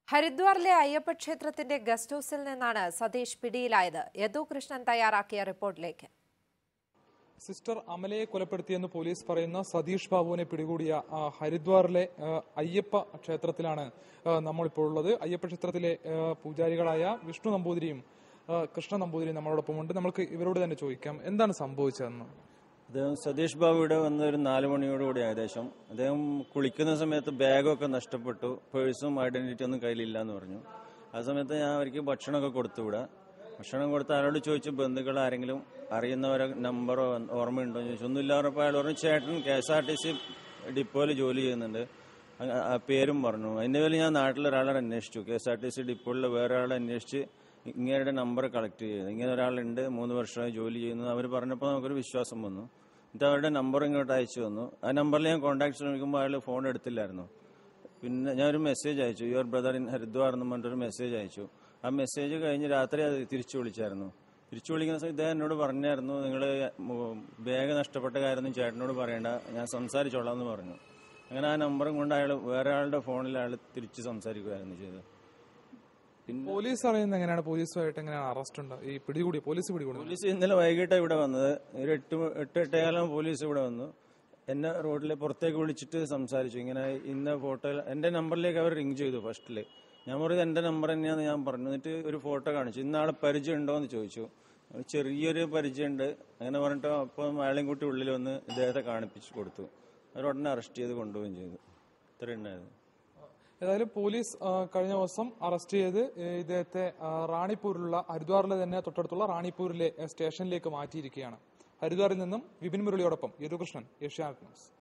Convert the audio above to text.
ഹരിദ്വാറിലെ അയ്യപ്പ ക്ഷേത്രത്തിന്റെ ഗസ്റ്റ് ഹൌസിൽ നിന്നാണ് സതീഷ് പിടിയിലായത് യദു കൃഷ്ണൻ തയ്യാറാക്കിയ റിപ്പോർട്ടിലേക്ക് സിസ്റ്റർ അമലയെ കൊലപ്പെടുത്തിയെന്ന് പോലീസ് പറയുന്ന സതീഷ് ബാബുവിനെ പിടികൂടിയ ആ, ഹരിദ്വാറിലെ ആ, അയ്യപ്പ ക്ഷേത്രത്തിലാണ് ആ, നമ്മളിപ്പോൾ ഉള്ളത് അയ്യപ്പ ക്ഷേത്രത്തിലെ ആ, പൂജാരികളായ വിഷ്ണു നമ്പൂതിരിയും ആ, കൃഷ്ണ നമ്പൂതിരിയും നമ്മളോടൊപ്പമുണ്ട് നമുക്ക് ഇവരോട് തന്നെ ചോദിക്കാം എന്താണ് സംഭവിച്ചതെന്ന് അദ്ദേഹം സതീഷ് ബാബു ഇവിടെ വന്ന ഒരു നാല് മണിയോടുകൂടി ഏകദേശം അദ്ദേഹം കുളിക്കുന്ന സമയത്ത് ബാഗൊക്കെ നഷ്ടപ്പെട്ടു പേഴ്സും ഐഡന്റിറ്റി ഒന്നും കയ്യിലില്ല എന്ന് പറഞ്ഞു ആ സമയത്ത് ഞാൻ അവർക്ക് ഭക്ഷണമൊക്കെ കൊടുത്തു ഇവിടെ ഭക്ഷണം കൊടുത്ത് ആരോട് ചോദിച്ചു ബന്ധുക്കൾ ആരെങ്കിലും അറിയുന്നവരെ നമ്പറോ ഓർമ്മയുണ്ടോ എന്ന് ചോദിച്ചു ഒന്നുമില്ല പറഞ്ഞപ്പോൾ അയാൾ പറഞ്ഞു ചേട്ടൻ K S R T C ഡിപ്പോയിൽ ജോലി ചെയ്യുന്നുണ്ട് അങ്ങ- ആ പേരും പറഞ്ഞു അതിന്റെ പേരിൽ ഞാൻ നാട്ടിൽ ഒരാളെ അന്വേഷിച്ചു K S R T C ഡിപ്പോയിൽ വേറെ ആളെ അന്വേഷിച്ച് ഇങ്ങനെയുടെ നമ്പർ കളക്ട് ചെയ്തു ഇങ്ങനെ ഒരാളുണ്ട് മൂന്ന് വർഷമായി ജോലി ചെയ്യുന്നു അവർ പറഞ്ഞപ്പോൾ നമുക്കൊരു വിശ്വാസം വന്നു എന്നിട്ട് അവരുടെ നമ്പർ ഇങ്ങോട്ട് അയച്ചു തന്നു ആ നമ്പറിൽ ഞാൻ കോൺടാക്ട് ശ്രമിക്കുമ്പോൾ അയാൾ ഫോൺ എടുത്തില്ലായിരുന്നു പിന്നെ ഞാൻ ഒരു മെസ്സേജ് അയച്ചു യുവർ ബ്രദർ ഇൻ ഹരിദ്വാർ എന്ന് പറഞ്ഞിട്ടൊരു മെസ്സേജ് അയച്ചു ആ മെസ്സേജ് കഴിഞ്ഞ് രാത്രി അത് തിരിച്ചു വിളിച്ചായിരുന്നു തിരിച്ചു വിളിക്കുന്ന സമയത്ത് ഇദ്ദേഹം എന്നോട് പറഞ്ഞായിരുന്നു നിങ്ങൾ ബാഗ് നഷ്ടപ്പെട്ട കാര്യമൊന്നും ചേട്ടനോട് പറയണ്ട ഞാൻ സംസാരിച്ചോളാം എന്ന് പറഞ്ഞു അങ്ങനെ ആ നമ്പറും കൊണ്ട് അയാൾ വേറെ ആളുടെ ഫോണിൽ അയാൾ തിരിച്ച് സംസാരിക്കുകയായിരുന്നു ചെയ്തത് പിന്നെ പോലീസ് അറിയുന്നത് എങ്ങനെയാണ് പോലീസുമായിട്ട് എങ്ങനെയാണ് അറസ്റ്റ് ഉണ്ട് ഈ പിടികൂടി പോലീസ് പിടികൂടി പോലീസ് ഇന്നലെ വൈകിട്ട് ഇവിടെ വന്നത് ഒരു എട്ട് മ- എട്ട് എട്ടേകാലം പോലീസ് ഇവിടെ വന്നു എന്നെ റോഡിൽ പുറത്തേക്ക് വിളിച്ചിട്ട് സംസാരിച്ചു ഇങ്ങനെ ഇന്ന ഫോട്ടോ എന്റെ നമ്പറിലേക്ക് അവർ റിങ് ചെയ്തു ഫസ്റ്റില് ഞാൻ പറഞ്ഞത് എന്റെ നമ്പർ തന്നെയാന്ന് ഞാൻ പറഞ്ഞു എന്നിട്ട് ഒരു ഫോട്ടോ കാണിച്ചു ഇന്നാളെ പരിചയം ഉണ്ടോ എന്ന് ചോദിച്ചു ഒരു ചെറിയൊരു പരിചയമുണ്ട് അങ്ങനെ പറഞ്ഞിട്ട് അപ്പം അയാളെയും കൂട്ടി ഉള്ളിൽ വന്ന് ഇദ്ദേഹത്തെ കാണിപ്പിച്ചു കൊടുത്തു അവർ ഉടനെ അറസ്റ്റ് ചെയ്ത് കൊണ്ടുപോവുകയും ചെയ്തു ഇത്രയും ഉണ്ടായിരുന്നു ഏതായാലും പോലീസ് ആ, കഴിഞ്ഞ ദിവസം അറസ്റ്റ് ചെയ്ത് ഏ, ഇദ്ദേഹത്തെ ആ, റാണിപ്പൂരിലുള്ള ഹരിദ്വാറിലെ തന്നെ തൊട്ടടുത്തുള്ള റാണിപ്പൂരിലെ ഏ, സ്റ്റേഷനിലേക്ക് മാറ്റിയിരിക്കുകയാണ് ഹരിദ്വാറിൽ നിന്നും വിപിൻ മുരളിയോടൊപ്പം യദുകൃഷ്ണൻ ഏഷ്യാനെറ്റ് ന്യൂസ്